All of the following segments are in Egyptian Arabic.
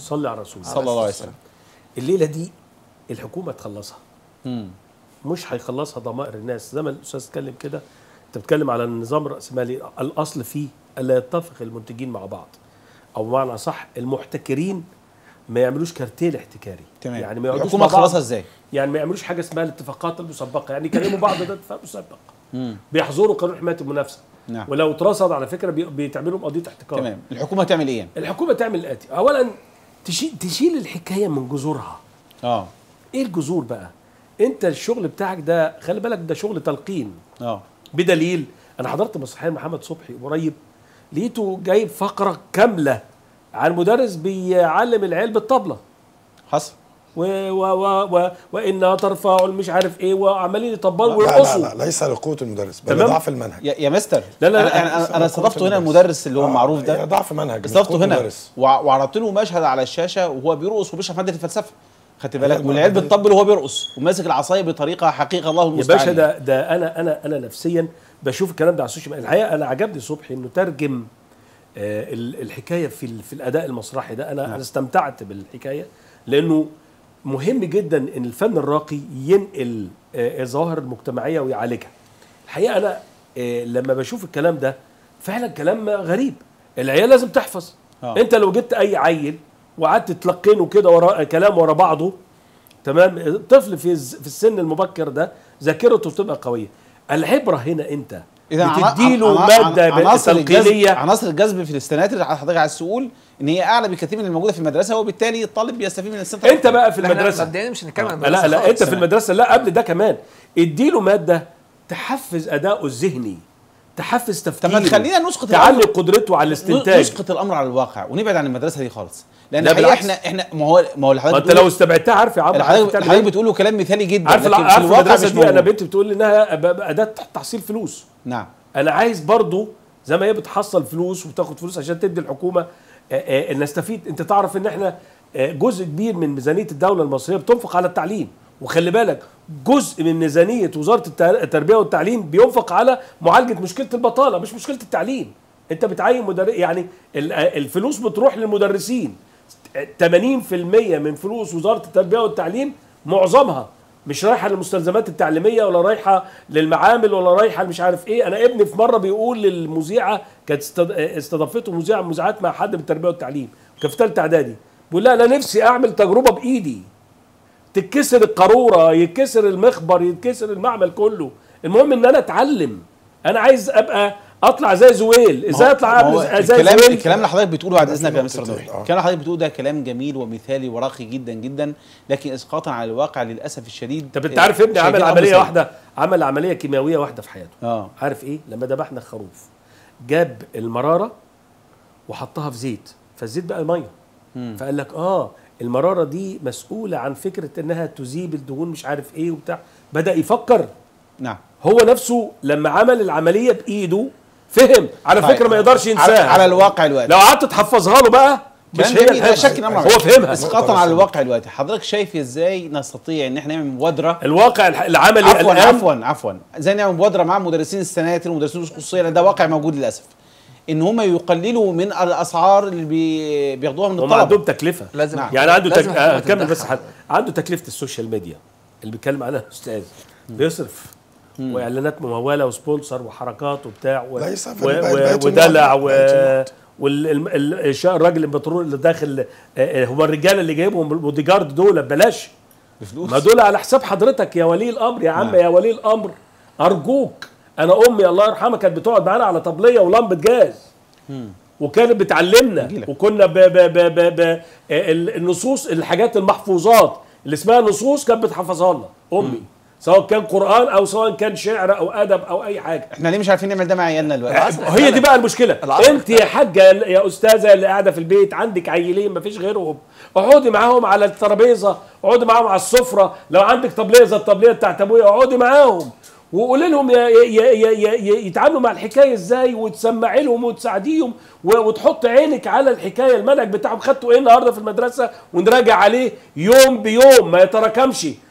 صلي على الرسول صلى الله عليه وسلم الليله دي الحكومه تخلصها مم. مش هيخلصها ضمائر الناس زي ما الاستاذ اتكلم كده انت بتتكلم على النظام الراسمالي الاصل فيه الا يتفق المنتجين مع بعض او بمعنى صح المحتكرين ما يعملوش كارتيل احتكاري تمام يعني ما يقعدوش الحكومه مع بعض تخلصها ازاي يعني ما يعملوش حاجه اسمها الاتفاقات المسبقه يعني يكلموا بعض ده اتفاق مسبق مم. بيحظروا قانون حمايه المنافسه نعم ولو اترصد على فكره بي- بيتعملوا قضيه احتكار تمام الحكومه تعمل ايه الحكومه تعمل الاتي اولا تشيل تشيل الحكايه من جذورها اه ايه الجذور بقى انت الشغل بتاعك ده خلي بالك ده شغل تلقين اه بدليل انا حضرت مسرحيه محمد صبحي قريب لقيته جايب فقره كامله عن مدرس بيعلم العيال بالطبله حصل و و و و وانها ترفع مش عارف ايه وعمالين يطبلوا لا لا ويرقصوا لا ليس لقوه المدرس بل تمام. ضعف المنهج يا, يا مستر لا، لا، لا، انا انا, لسه أنا بقول استضفته في هنا المدرس. المدرس اللي هو آه، المعروف هي ده ضعف منهج مش استضفته قوة هنا مدرس. وع- وعرضت له مشهد على الشاشه وهو بيرقص وبيشرح ماده الفلسفه خدت بالك ما- والعيال ما- بتطبل وهو بيرقص وماسك العصايه بطريقه حقيقه الله يا المستعان باشا ده ده انا انا انا نفسيا بشوف الكلام ده على السوشيال ميديا الحقيقه انا عجبني صبحي انه ترجم آه، ال- الحكايه في ال- في الاداء المسرحي ده انا انا استمتعت بالحكايه لانه مهم جدا ان الفن الراقي ينقل آه، الظواهر المجتمعيه ويعالجها الحقيقه انا آه، لما بشوف الكلام ده فعلا كلام غريب العيال لازم تحفظ آه. انت لو جبت اي عيل وقعدت تلقنه كده ورا كلام ورا بعضه تمام الطفل في الز- في السن المبكر ده ذاكرته بتبقى قويه العبره هنا انت عنا- بتديله عنا- ماده عن- عناصر الجذب تلقينيه عناصر الجذب في السناتر اللي حضرتك عايز تقول ان هي اعلى بكثير من الموجوده في المدرسه وبالتالي الطالب بيستفيد من السنتر انت بقى في لا، احنا المدرسه مبدئيا مش هنتكلم عن لا المدرسة لا خالص. انت في المدرسه لا قبل ده كمان اديله ماده تحفز اداؤه الذهني تحفز طب تفكيره ما تخلينا نسقط تعلي الأمر- قدرته على الاستنتاج نسقط الامر على الواقع ونبعد عن المدرسه دي خالص لان لا، الحقيقه بالعكس. احنا احنا ما هو ما هو اللي ما حضرتك انت لو بتقوله- استبعدتها عارف يا عمرو اللي عارف حضرتك بتعمل حضرتك ايه؟ بتقوله كلام مثالي جدا عارف لكن الع- في عارف الواقع المدرسه مش دي انا موجود. بنتي بتقول لي انها أب- أب- اداه تحصيل فلوس نعم انا عايز برضو زي ما هي بتحصل فلوس وتاخد فلوس عشان تدي الحكومه آه، آه، نستفيد انت تعرف ان احنا آه، جزء كبير من ميزانيه الدوله المصريه بتنفق على التعليم وخلي بالك جزء من ميزانيه وزاره التر- التربيه والتعليم بينفق على معالجه مشكله البطاله مش مشكله التعليم انت بتعين مدرس يعني ال- آه، الفلوس بتروح للمدرسين 80% من فلوس وزاره التربيه والتعليم معظمها مش رايحه للمستلزمات التعليميه ولا رايحه للمعامل ولا رايحه مش عارف ايه انا ابني في مره بيقول للمذيعه كانت استض- استضافته مذيعه من مذيعات مع حد من التربيه والتعليم كان في ثالثه اعدادي بيقول لها انا نفسي اعمل تجربه بايدي تتكسر القاروره يتكسر المخبر يتكسر المعمل كله المهم ان انا اتعلم انا عايز ابقى اطلع زي زويل ازاي اطلع ما هو أعمل زي الكلام زويل الكلام اللي حضرتك بتقوله بعد في اذنك يا نقطتين، مستر نوح آه. الكلام اللي حضرتك بتقوله ده كلام جميل ومثالي وراقي جدا جدا لكن اسقاطا على الواقع للاسف الشديد طب انت عارف ابني عمل شايفين أمر عمليه سيء. واحده عمل عمليه كيماويه واحده في حياته اه عارف ايه لما ذبحنا الخروف جاب المراره وحطها في زيت فالزيت بقى ميه مم. فقال لك اه المراره دي مسؤوله عن فكره انها تذيب الدهون مش عارف ايه وبتاع بدا يفكر نعم هو نفسه لما عمل العمليه بايده فهم على طيب. فكره ما يقدرش على, ينساها على الواقع الوقت لو قعدت تحفظها له بقى مش كلام هي جميل، لا الحفظ. شك إن أمر هو عظيم. فهمها اسقاطا على الواقع الوقت حضرتك شايف ازاي نستطيع ان احنا نعمل مبادره الواقع الح- العملي عفوا الآن عفوا عفوا زي نعمل مبادره مع مدرسين السناتر ومدرسين الخصوصيه لان ده واقع موجود للاسف ان هم يقللوا من الاسعار اللي بي... بياخدوها من هم الطلبه عندهم تكلفه لازم نعم. يعني عنده تك... لازم الحكومة آه كمل بس تتدخل. حد عنده تكلفه السوشيال ميديا اللي بيتكلم عنها الاستاذ بيصرف واعلانات مموله وسبونسر وحركات وبتاع و... ليس في و... بقية و... ودلع النقط، و... بقية النقط. والراجل البترول اللي داخل آه، آه، هو الرجاله اللي جايبهم البودي جارد دول ببلاش بفلوس ما دول على حساب حضرتك يا ولي الامر يا عم نعم. يا ولي الامر ارجوك انا امي الله يرحمها كانت بتقعد معانا على طبليه ولمبه جاز وكانت بتعلمنا أجيلك. وكنا ب ب ب ب ب ال- النصوص الحاجات المحفوظات اللي اسمها نصوص كانت بتحفظها لنا امي سواء كان قران او سواء كان شعر او ادب او اي حاجه احنا ليه مش عارفين نعمل ده مع عيالنا دلوقتي هي دي بقى المشكله العصر انت يا حاجه يا استاذه اللي قاعده في البيت عندك عيلين مفيش غيرهم اقعدي معاهم على الترابيزه اقعدي معاهم على السفره لو عندك طبليه زي الطبليه بتاعت ابويا اقعدي معاهم وقولي لهم ي- ي- ي- ي- ي- يتعاملوا مع الحكايه ازاي وتسمعي لهم وتساعديهم و- وتحط عينك على الحكايه المنهج بتاعهم خدتوا ايه النهارده في المدرسه ونراجع عليه يوم بيوم ما يتراكمش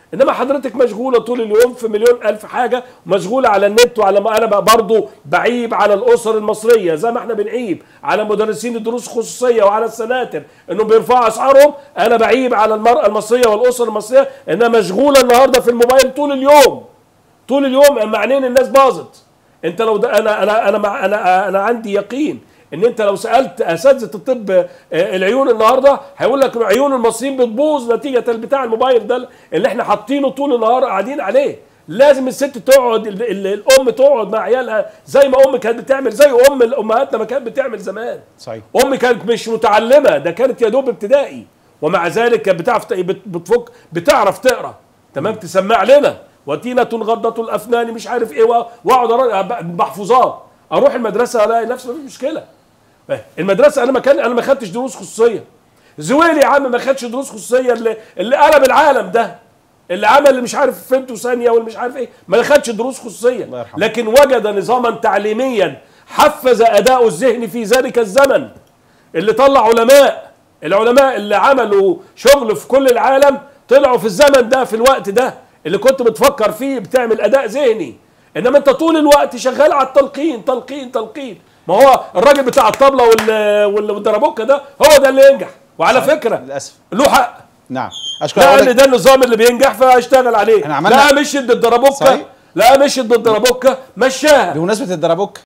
انما حضرتك مشغوله طول اليوم في مليون الف حاجه مشغوله على النت وعلى ما انا بقى برضه بعيب على الاسر المصريه زي ما احنا بنعيب على مدرسين الدروس الخصوصيه وعلى السناتر انهم بيرفعوا اسعارهم انا بعيب على المراه المصريه والاسر المصريه انها مشغوله النهارده في الموبايل طول اليوم طول اليوم معنين الناس باظت انت لو ده انا انا انا مع انا انا عندي يقين ان انت لو سالت اساتذه الطب آه، العيون النهارده هيقول لك عيون المصريين بتبوظ نتيجه بتاع الموبايل ده اللي احنا حاطينه طول النهار قاعدين عليه لازم الست تقعد ال- ال- الام تقعد مع عيالها زي ما ام كانت بتعمل زي ام امهاتنا ما كانت بتعمل زمان صحيح امي كانت مش متعلمه ده كانت يا دوب ابتدائي ومع ذلك كانت بتعرف ت- بت- بتفك بتعرف تقرا تمام تسمع لنا وتينة غضة الافنان مش عارف ايه و- واقعد أرا- محفوظات اروح المدرسه الاقي نفسي مفيش مشكله المدرسه انا ما كان انا ما خدتش دروس خصوصيه زويل يا عم ما خدش دروس خصوصيه اللي اللي قلب العالم ده اللي عمل اللي مش عارف فهمته ثانيه واللي مش عارف ايه ما خدش دروس خصوصيه الله يرحمه. لكن وجد نظاما تعليميا حفز اداؤه الذهني في ذلك الزمن اللي طلع علماء العلماء اللي عملوا شغل في كل العالم طلعوا في الزمن ده في الوقت ده اللي كنت بتفكر فيه بتعمل اداء ذهني انما انت طول الوقت شغال على التلقين تلقين تلقين ما هو الراجل بتاع الطبله وال- وال- والدربوكه ده هو ده اللي ينجح وعلى فكره للاسف له حق نعم اشكر لا حضرتك. ان ده النظام اللي بينجح فاشتغل عليه احنا عملنا- لا مشيت ضد الدربوكه صحيح. لا مشيت ضد الدربوكه مشاها بمناسبه الدرابوك